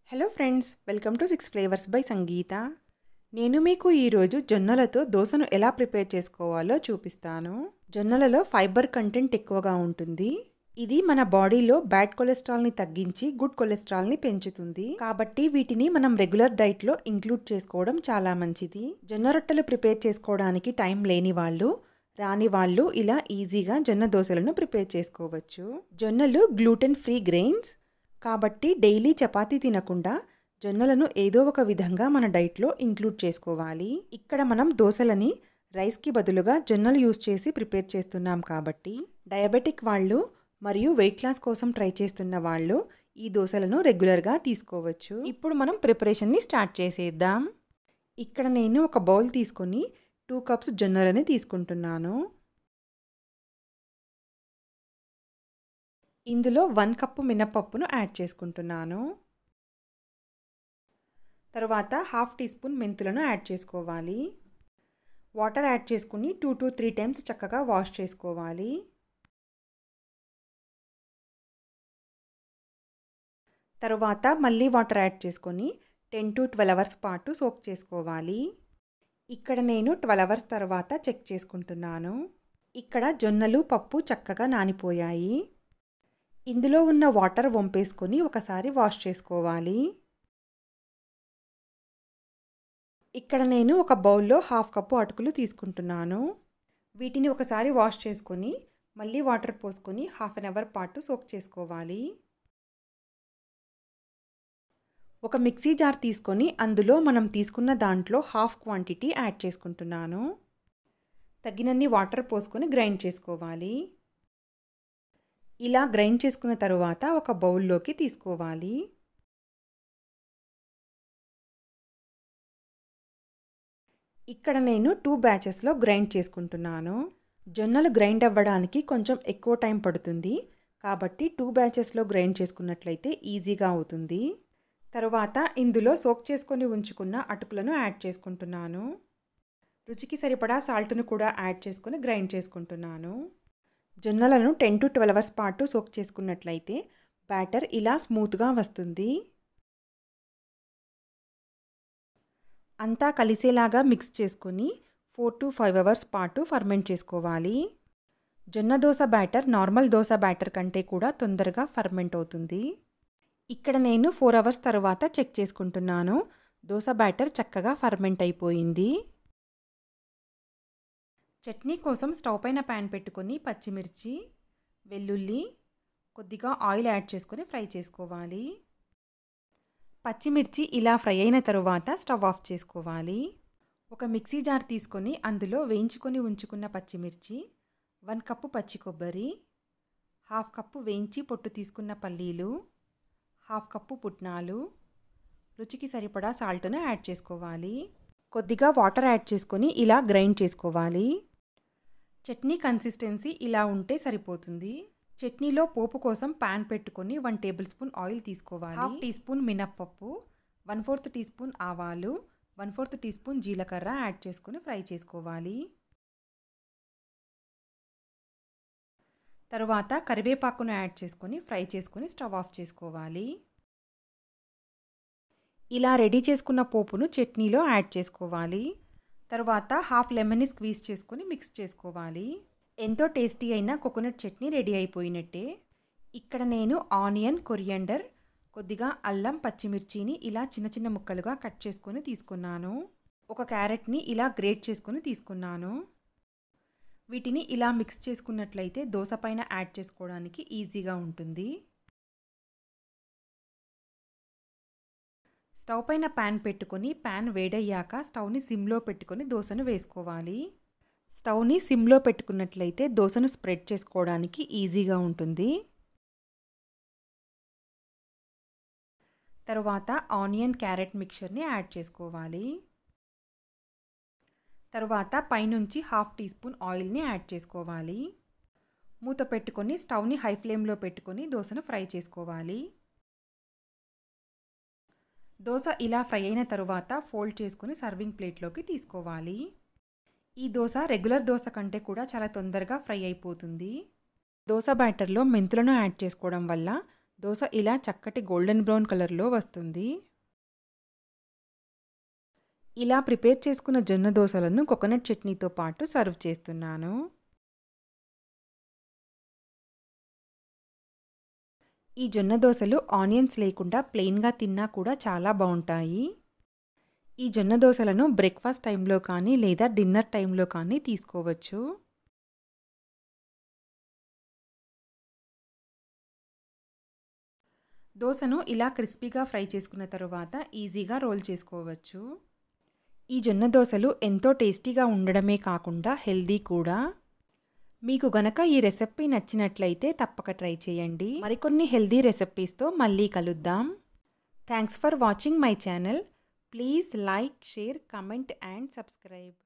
hello friends welcome to six flavours by Sangeetha నేను మీకు ఈరోజు జొన్నలతో దోశను ఎలా ప్రిపేర్ చేసుకోవాలో చూపిస్తాను జొన్నలలో ఫైబర్ కంటెంట్ ఎక్కువగా ఉంటుంది ఇది మన బాడీలో బ్యాడ్ కొలెస్ట్రాల్ని తగ్గించి గుడ్ కొలెస్ట్రాల్ని పెంచుతుంది కాబట్టి వీటిని మనం రెగ్యులర్ డైట్లో ఇంక్లూడ్ చేసుకోవడం చాలా మంచిది జొన్న రొట్టెలు ప్రిపేర్ చేసుకోవడానికి టైం లేని వాళ్ళు రాని వాళ్ళు ఇలా ఈజీగా జొన్న దోశలను ప్రిపేర్ చేసుకోవచ్చు జొన్నలు గ్లూటెన్ ఫ్రీ గ్రెయిన్స్ కాబట్టి డైలీ చపాతీ తినకుండా జొన్నలను ఏదో ఒక విధంగా మన డైట్లో ఇంక్లూడ్ చేసుకోవాలి ఇక్కడ మనం దోశలని రైస్కి బదులుగా జొన్నలు యూస్ చేసి ప్రిపేర్ చేస్తున్నాం కాబట్టి డయాబెటిక్ వాళ్ళు మరియు వెయిట్ లాస్ కోసం ట్రై చేస్తున్న వాళ్ళు ఈ దోశలను రెగ్యులర్గా తీసుకోవచ్చు ఇప్పుడు మనం ప్రిపరేషన్ని స్టార్ట్ చేసేద్దాం ఇక్కడ నేను ఒక బౌల్ తీసుకొని టూ కప్స్ జొన్నలని తీసుకుంటున్నాను ఇందులో వన్ కప్పు మినపప్పును యాడ్ చేసుకుంటున్నాను తర్వాత హాఫ్ టీ స్పూన్ మెంతులను యాడ్ చేసుకోవాలి వాటర్ యాడ్ చేసుకుని టూ టు త్రీ టైమ్స్ చక్కగా వాష్ చేసుకోవాలి తర్వాత మళ్ళీ వాటర్ యాడ్ చేసుకొని టెన్ టు ట్వెల్వ్ అవర్స్ పాటు సోక్ చేసుకోవాలి ఇక్కడ నేను ట్వెల్వ్ అవర్స్ తర్వాత చెక్ చేసుకుంటున్నాను ఇక్కడ జొన్నలు పప్పు చక్కగా నానిపోయాయి ఇందులో ఉన్న వాటర్ వంపేసుకొని ఒకసారి వాష్ చేసుకోవాలి ఇక్కడ నేను ఒక బౌల్లో హాఫ్ కప్పు అటుకులు తీసుకుంటున్నాను వీటిని ఒకసారి వాష్ చేసుకొని మళ్ళీ వాటర్ పోసుకొని హాఫ్ అన్ అవర్ పాటు సోక్ చేసుకోవాలి ఒక మిక్సీ జార్ తీసుకొని అందులో మనం తీసుకున్న దాంట్లో హాఫ్ క్వాంటిటీ యాడ్ చేసుకుంటున్నాను తగినన్ని వాటర్ పోసుకొని గ్రైండ్ చేసుకోవాలి ఇలా గ్రైండ్ చేసుకున్న తరువాత ఒక బౌల్లోకి తీసుకోవాలి ఇక్కడ నేను టూ బ్యాచెస్లో గ్రైండ్ చేసుకుంటున్నాను జొన్నలు గ్రైండ్ అవ్వడానికి కొంచెం ఎక్కువ టైం పడుతుంది కాబట్టి టూ బ్యాచెస్లో గ్రైండ్ చేసుకున్నట్లయితే ఈజీగా అవుతుంది తర్వాత ఇందులో సోక్ చేసుకొని ఉంచుకున్న అటుకులను యాడ్ చేసుకుంటున్నాను రుచికి సరిపడా సాల్ట్ను కూడా యాడ్ చేసుకొని గ్రైండ్ చేసుకుంటున్నాను జొన్నలను టెన్ టు ట్వెల్వ్ అవర్స్ పాటు సోక్ చేసుకున్నట్లయితే బ్యాటర్ ఇలా స్మూత్గా వస్తుంది అంతా కలిసేలాగా మిక్స్ చేసుకొని ఫోర్ టు ఫైవ్ అవర్స్ పాటు ఫర్మెంట్ చేసుకోవాలి జొన్న dosa batter normal dosa batter కంటే కూడా తొందరగా ఫర్మెంట్ అవుతుంది ఇక్కడ నేను ఫోర్ అవర్స్ తర్వాత చెక్ చేసుకుంటున్నాను దోశ బ్యాటర్ చక్కగా ఫర్మెంట్ అయిపోయింది చట్నీ కోసం స్టవ్ పైన ప్యాన్ పెట్టుకొని పచ్చిమిర్చి వెల్లుల్లి కొద్దిగా ఆయిల్ యాడ్ చేసుకొని ఫ్రై చేసుకోవాలి పచ్చిమిర్చి ఇలా ఫ్రై అయిన తరువాత స్టవ్ ఆఫ్ చేసుకోవాలి ఒక మిక్సీ జార్ తీసుకొని అందులో వేయించుకొని ఉంచుకున్న పచ్చిమిర్చి వన్ కప్పు పచ్చి కొబ్బరి హాఫ్ కప్పు వేయించి పొట్టు తీసుకున్న పల్లీలు హాఫ్ కప్పు పుట్నాలు రుచికి సరిపడా సాల్ట్ను యాడ్ చేసుకోవాలి కొద్దిగా వాటర్ యాడ్ చేసుకొని ఇలా గ్రైండ్ చేసుకోవాలి చట్నీ కన్సిస్టెన్సీ ఇలా ఉంటే సరిపోతుంది చట్నీలో పోపు కోసం పాన్ పెట్టుకొని వన్ టేబుల్ స్పూన్ ఆయిల్ తీసుకోవాలి హాఫ్ టీ స్పూన్ మినప్పప్పు వన్ ఫోర్త్ టీ స్పూన్ ఆవాలు వన్ ఫోర్త్ టీ స్పూన్ జీలకర్ర యాడ్ చేసుకొని ఫ్రై చేసుకోవాలి తరువాత కరివేపాకును యాడ్ చేసుకొని ఫ్రై చేసుకొని స్టవ్ ఆఫ్ చేసుకోవాలి ఇలా రెడీ చేసుకున్న పోపును చట్నీలో యాడ్ చేసుకోవాలి తర్వాత హాఫ్ లెమన్ని స్క్వీజ్ చేసుకొని మిక్స్ చేసుకోవాలి ఎంతో టేస్టీ అయిన కోకోనట్ చట్నీ రెడీ అయిపోయినట్టే ఇక్కడ నేను ఆనియన్ కొరియండర్ కొద్దిగా అల్లం పచ్చిమిర్చిని ఇలా చిన్న చిన్న ముక్కలుగా కట్ చేసుకొని తీసుకున్నాను ఒక క్యారెట్ని ఇలా గ్రేట్ చేసుకొని తీసుకున్నాను వీటిని ఇలా మిక్స్ చేసుకున్నట్లయితే దోశ పైన యాడ్ చేసుకోవడానికి ఈజీగా ఉంటుంది స్టవ్ పైన ప్యాన్ పెట్టుకొని ప్యాన్ వేడయ్యాక స్టవ్ని సిమ్లో పెట్టుకొని దోశను వేసుకోవాలి స్టవ్ని సిమ్లో పెట్టుకున్నట్లయితే దోశను స్ప్రెడ్ చేసుకోవడానికి ఈజీగా ఉంటుంది తరువాత ఆనియన్ క్యారెట్ మిక్చర్ని యాడ్ చేసుకోవాలి తరువాత పైనుంచి హాఫ్ టీ స్పూన్ ఆయిల్ని యాడ్ చేసుకోవాలి మూత పెట్టుకొని స్టవ్ని హై ఫ్లేమ్లో పెట్టుకొని దోశను ఫ్రై చేసుకోవాలి దోశ ఇలా ఫ్రై అయిన తరువాత ఫోల్డ్ చేసుకొని సర్వింగ్ ప్లేట్లోకి తీసుకోవాలి ఈ దోశ రెగ్యులర్ దోశ కంటే కూడా చాలా తొందరగా ఫ్రై అయిపోతుంది దోశ బ్యాటర్లో మెంతులను యాడ్ చేసుకోవడం వల్ల దోస ఇలా చక్కటి గోల్డెన్ బ్రౌన్ కలర్లో వస్తుంది ఇలా ప్రిపేర్ చేసుకున్న జొన్న దోసలను కోకోనట్ చట్నీతో పాటు సర్వ్ చేస్తున్నాను ఈ జొన్న దోసలు ఆనియన్స్ లేకుండా ప్లెయిన్గా తిన్నా కూడా చాలా బాగుంటాయి ఈ జొన్న దోసలను బ్రేక్ఫాస్ట్ టైంలో కానీ లేదా డిన్నర్ టైంలో కానీ తీసుకోవచ్చు దోసను ఇలా క్రిస్పీగా ఫ్రై చేసుకున్న తర్వాత ఈజీగా రోల్ చేసుకోవచ్చు ఈ జొన్న దోసలు ఎంతో టేస్టీగా ఉండడమే కాకుండా హెల్దీ కూడా మీకు గనక ఈ రెసిపీ నచ్చినట్లయితే తప్పక ట్రై చేయండి మరికొన్ని హెల్దీ రెసిపీస్తో మళ్ళీ కలుద్దాం thanks for watching my channel please like share comment and subscribe